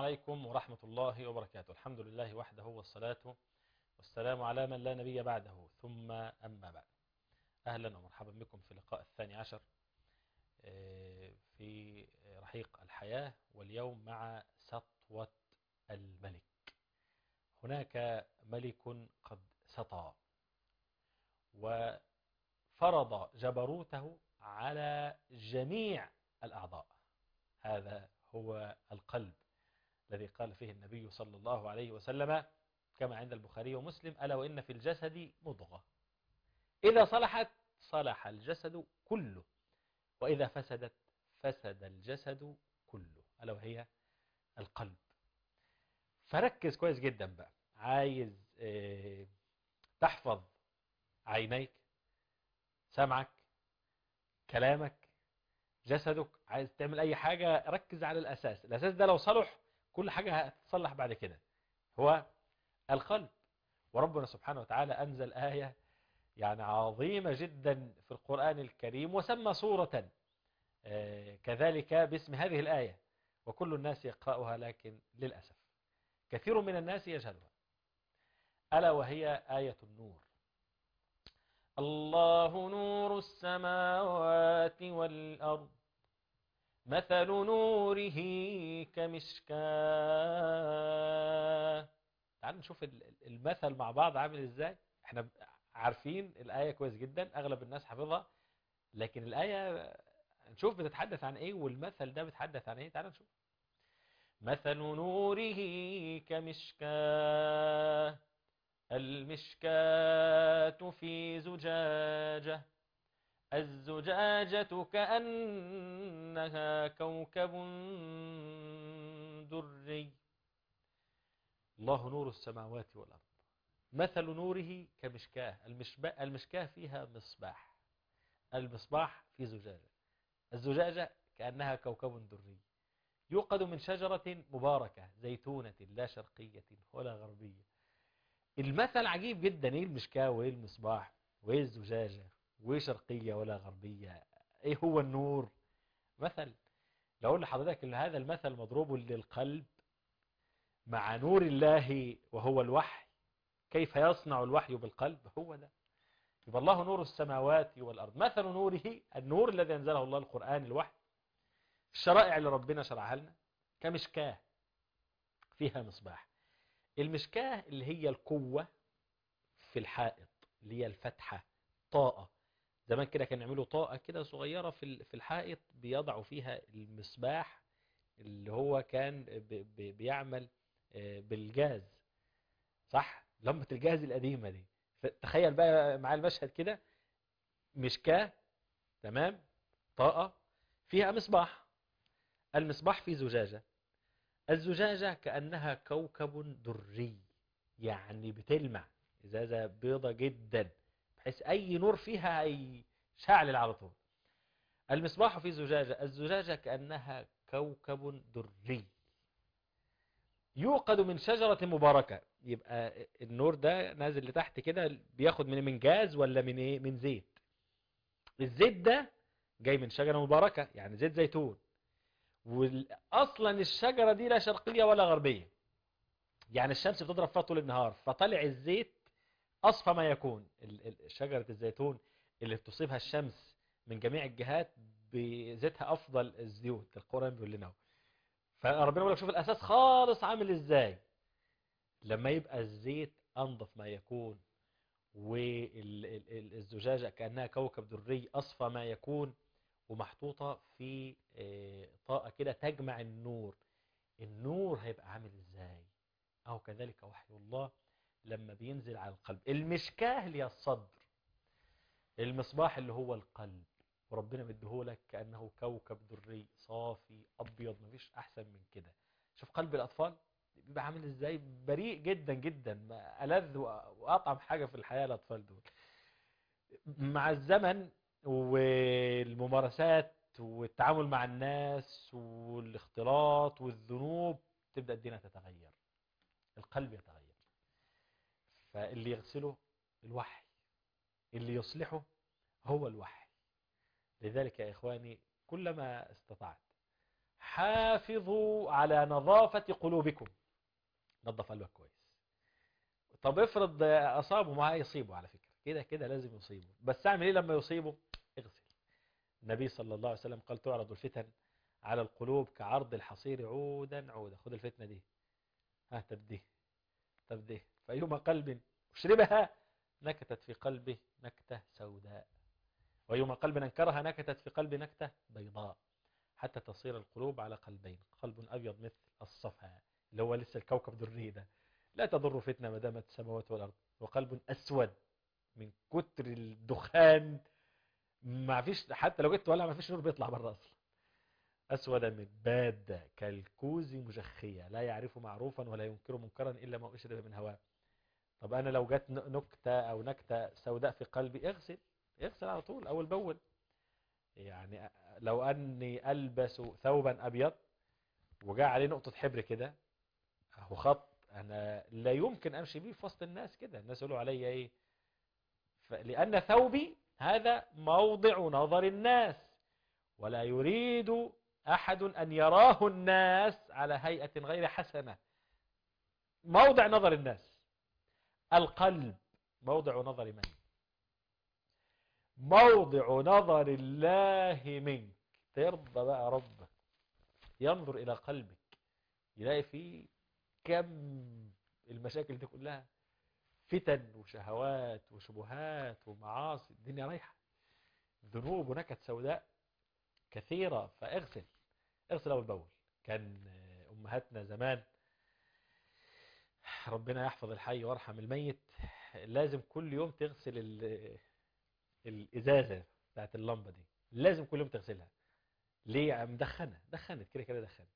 عليكم ورحمة الله وبركاته الحمد لله وحده والصلاة والسلام على من لا نبي بعده ثم أما بعد أهلا ومرحبا بكم في اللقاء الثاني عشر في رحيق الحياة واليوم مع سطوة الملك هناك ملك قد سطى وفرض جبروته على جميع الأعضاء هذا هو القلب الذي قال فيه النبي صلى الله عليه وسلم كما عند البخاري ومسلم ألا وإن في الجسد مضغة إذا صلحت صلح الجسد كله وإذا فسدت فسد الجسد كله ألا وهي القلب فركز كويس جدا بقى عايز اه تحفظ عينيك سمعك كلامك جسدك عايز تعمل أي حاجة ركز على الأساس الأساس ده لو صلح كل حاجة هتتصلح بعد كده هو القلب وربنا سبحانه وتعالى أنزل آية يعني عظيمة جدا في القرآن الكريم وسمى صورة كذلك باسم هذه الآية وكل الناس يقرأها لكن للأسف كثير من الناس يجهلها ألا وهي آية النور الله نور السماوات والأرض مثل نوره كمشكاة تعالوا نشوف المثل مع بعض عامل ازاي احنا عارفين الآية كويس جدا اغلب الناس حافظها لكن الآية نشوف بتتحدث عن ايه والمثل ده بتحدث عن ايه تعالوا نشوف مثل نوره كمشكاة المشكاة في زجاجة الزجاجة كأنها كوكب دري الله نور السماوات والأرض مثل نوره كمشكاه المشكاه فيها مصباح المصباح في زجاجة الزجاجة كأنها كوكب دري يوقد من شجرة مباركة زيتونة لا شرقية ولا غربية المثل عجيب جدا ايه المشكاه وايه المصباح وايه الزجاجة وايه شرقية ولا غربية ايه هو النور مثل لو اقول لحضرتك ان هذا المثل مضروب للقلب مع نور الله وهو الوحي كيف يصنع الوحي بالقلب هو ده يبقى الله نور السماوات والأرض مثل نوره النور الذي أنزله الله القرآن الوحي الشرائع اللي ربنا شرعها لنا كمشكاه فيها مصباح المشكاه اللي هي القوة في الحائط اللي هي الفتحة طاقة زمان كده كانوا يعملوا طاقة كده صغيرة في في الحائط بيضعوا فيها المصباح اللي هو كان بيعمل بالجاز صح لمبة الجاز القديمة دي تخيل بقى معايا المشهد كده مشكاه تمام طاقة فيها مصباح المصباح في زجاجة الزجاجة كأنها كوكب دري يعني بتلمع إزازة بيضة جدا بحيث أي نور فيها يشعلل على طول المصباح في زجاجة الزجاجة كأنها كوكب دري يوقد من شجرة مباركة يبقى النور ده نازل لتحت كده بياخد من من جاز ولا من ايه من زيت الزيت ده جاي من شجرة مباركة يعني زيت زيتون واصلا الشجرة دي لا شرقية ولا غربية يعني الشمس بتضرب فيها طول النهار فطلع الزيت اصفى ما يكون شجرة الزيتون اللي تصيبها الشمس من جميع الجهات بزيتها افضل الزيوت القرآن بيقول لنا فربنا يقول لك شوف الاساس خالص عامل ازاي لما يبقى الزيت انظف ما يكون والزجاجة كأنها كوكب دري اصفى ما يكون ومحطوطة في طاقة كده تجمع النور النور هيبقى عامل ازاي او كذلك وحي الله لما بينزل على القلب المشكاه اللي هي الصدر المصباح اللي هو القلب وربنا مديهولك كأنه كوكب دري صافي أبيض مفيش أحسن من كده شوف قلب الأطفال بيبقى عامل إزاي بريء جدا جدا ما ألذ وأطعم حاجة في الحياة الأطفال دول مع الزمن والممارسات والتعامل مع الناس والاختلاط والذنوب تبدأ الدنيا تتغير القلب يتغير فاللي يغسله الوحي اللي يصلحه هو الوحي لذلك يا إخواني كلما استطعت حافظوا على نظافة قلوبكم نظف قلبك كويس طب افرض أصابه ما يصيبه على فكرة كده كده لازم يصيبه بس اعمل ايه لما يصيبه اغسل النبي صلى الله عليه وسلم قال تعرض الفتن على القلوب كعرض الحصير عودا عودا خد الفتنة دي ها تبديه تبديه فأيما قلب اشربها نكتت في قلبه نكتة سوداء ويوم قلب انكرها نكتت في قلب نكتة بيضاء حتى تصير القلوب على قلبين قلب أبيض مثل الصفا اللي هو لسه الكوكب دري ده لا تضر فتنة ما دامت السماوات والأرض وقلب أسود من كتر الدخان ما فيش حتى لو جيت تولع ما فيش نور بيطلع بره أصلا أسود مباد كالكوز مجخية لا يعرف معروفا ولا ينكر منكرا إلا ما أشرب من هواه طب أنا لو جت نكتة أو نكتة سوداء في قلبي اغسل اغسل على طول أول بول يعني لو أني ألبس ثوبا أبيض وجاء عليه نقطة حبر كده أهو خط أنا لا يمكن أمشي بيه في وسط الناس كده الناس يقولوا عليا إيه لأن ثوبي هذا موضع نظر الناس ولا يريد أحد أن يراه الناس على هيئة غير حسنة موضع نظر الناس القلب موضع نظر من موضع نظر الله منك ترضى بقى ربك ينظر إلى قلبك يلاقي فيه كم المشاكل دي كلها فتن وشهوات وشبهات ومعاصي الدنيا رايحة ذنوب ونكت سوداء كثيرة فاغسل اغسل أول بول كان أمهاتنا زمان ربنا يحفظ الحي وارحم الميت لازم كل يوم تغسل الإزازة بتاعت اللمبة دي لازم كل يوم تغسلها ليه مدخنة دخنت كده كده دخنت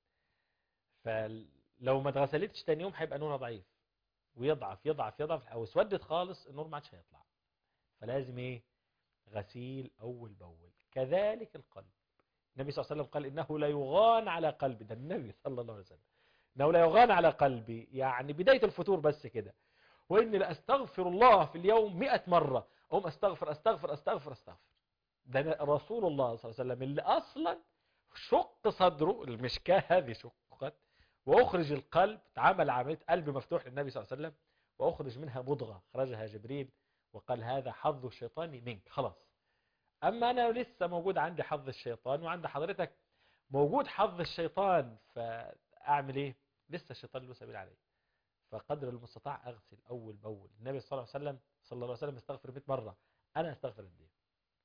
فلو ما اتغسلتش تاني يوم هيبقى نورها ضعيف ويضعف يضعف يضعف او اسودت خالص النور ما عادش هيطلع فلازم ايه غسيل اول باول كذلك القلب النبي صلى الله عليه وسلم قال انه لا يغان على قلبي ده النبي صلى الله عليه وسلم انه لا يغان على قلبي يعني بداية الفتور بس كده واني لاستغفر الله في اليوم مئة مرة أقوم استغفر استغفر استغفر استغفر ده رسول الله صلى الله عليه وسلم اللي اصلا شق صدره المشكاة هذه شقت واخرج القلب تعمل عملية قلب مفتوح للنبي صلى الله عليه وسلم واخرج منها مضغة خرجها جبريل وقال هذا حظ الشيطان منك خلاص اما انا لسه موجود عندي حظ الشيطان وعند حضرتك موجود حظ الشيطان فاعمل ايه لسه الشيطان له سبيل عليه فقدر المستطاع اغسل اول باول النبي صلى الله عليه وسلم صلى الله عليه وسلم استغفر 100 مرة انا استغفر قد ايه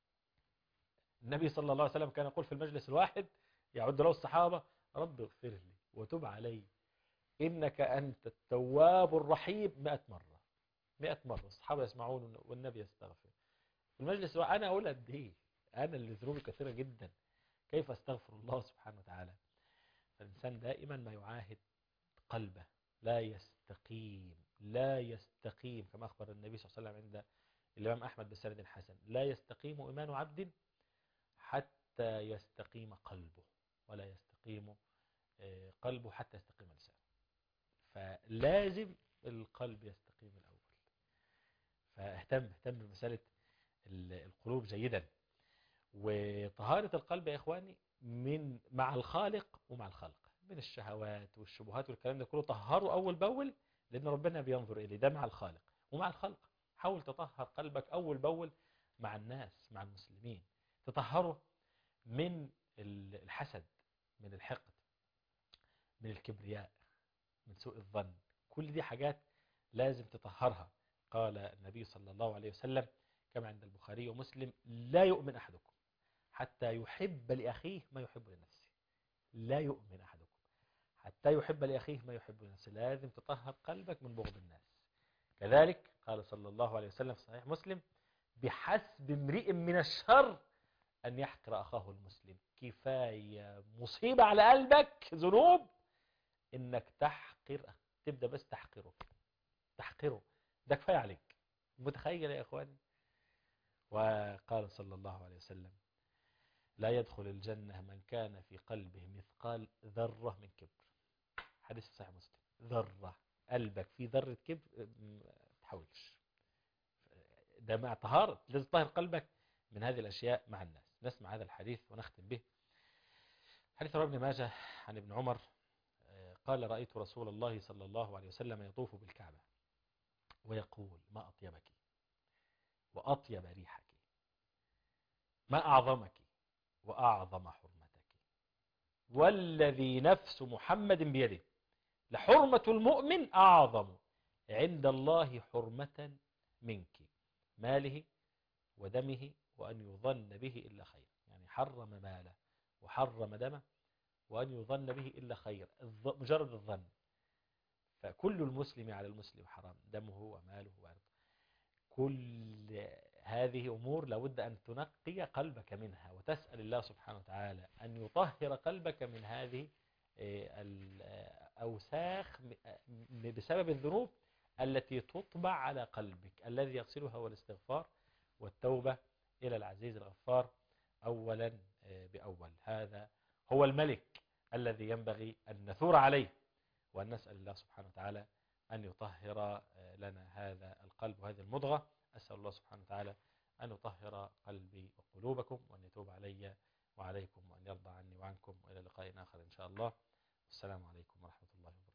النبي صلى الله عليه وسلم كان يقول في المجلس الواحد يعد له الصحابة رب اغفر لي وتب علي إنك أنت التواب الرحيم مئة مرة مئة مرة الصحابة يسمعون والنبي يستغفر في المجلس أنا أقول قد إيه أنا اللي ذنوبي كثيرة جدا كيف أستغفر الله سبحانه وتعالى فالإنسان دائما ما يعاهد قلبه لا يستقيم لا يستقيم كما أخبر النبي صلى الله عليه وسلم عند الإمام أحمد بسند حسن لا يستقيم إيمان عبد حتى يستقيم قلبه ولا يستقيم قلبه حتى يستقيم لسانه فلازم القلب يستقيم الأول فاهتم اهتم بمسألة القلوب جيدا وطهارة القلب يا إخواني من مع الخالق ومع الخلق من الشهوات والشبهات والكلام ده كله طهره أول بأول لأن ربنا بينظر إليه ده مع الخالق ومع الخلق حاول تطهر قلبك أول بأول مع الناس مع المسلمين تطهره من الحسد من الحقد من الكبرياء من سوء الظن كل دي حاجات لازم تطهرها قال النبي صلى الله عليه وسلم كما عند البخاري ومسلم لا يؤمن أحدكم حتى يحب لأخيه ما يحب لنفسه لا يؤمن أحدكم حتى يحب لأخيه ما يحب لنفسه لازم تطهر قلبك من بغض الناس كذلك قال صلى الله عليه وسلم في صحيح مسلم بحسب امرئ من الشر أن يحقر أخاه المسلم كفاية مصيبة على قلبك ذنوب إنك تحقر تبدأ بس تحقره تحقره ده كفاية عليك متخيل يا إخواني وقال صلى الله عليه وسلم لا يدخل الجنة من كان في قلبه مثقال ذرة من كبر حديث صحيح مسلم ذرة قلبك في ذرة كبر تحاولش ده مع طهارة لازم تطهر قلبك من هذه الأشياء مع الناس نسمع هذا الحديث ونختم به حديث رواه ابن ماجه عن ابن عمر آه، قال رأيت رسول الله صلى الله عليه وسلم يطوف بالكعبة ويقول ما أطيبك وأطيب ريحك ما أعظمك وأعظم حرمتك والذي نفس محمد بيده لحرمة المؤمن أعظم عند الله حرمة منك ماله ودمه وأن يظن به إلا خير يعني حرم ماله وحرم دمه وأن يظن به إلا خير الظ- مجرد الظن فكل المسلم على المسلم حرام دمه وماله وعرضه كل هذه أمور لابد أن تنقي قلبك منها وتسأل الله سبحانه وتعالى أن يطهر قلبك من هذه آه، الأوساخ م- م- بسبب الذنوب التي تطبع على قلبك الذي يغسلها هو الاستغفار والتوبة إلى العزيز الغفار أولا آه، بأول هذا هو الملك الذي ينبغي أن نثور عليه وأن نسأل الله سبحانه وتعالى أن يطهر آه، لنا هذا القلب وهذه المضغة أسأل الله سبحانه وتعالى أن يطهر قلبي وقلوبكم وأن يتوب علي وعليكم وأن يرضى عني وعنكم وإلى لقاء آخر إن شاء الله والسلام عليكم ورحمة الله وبركاته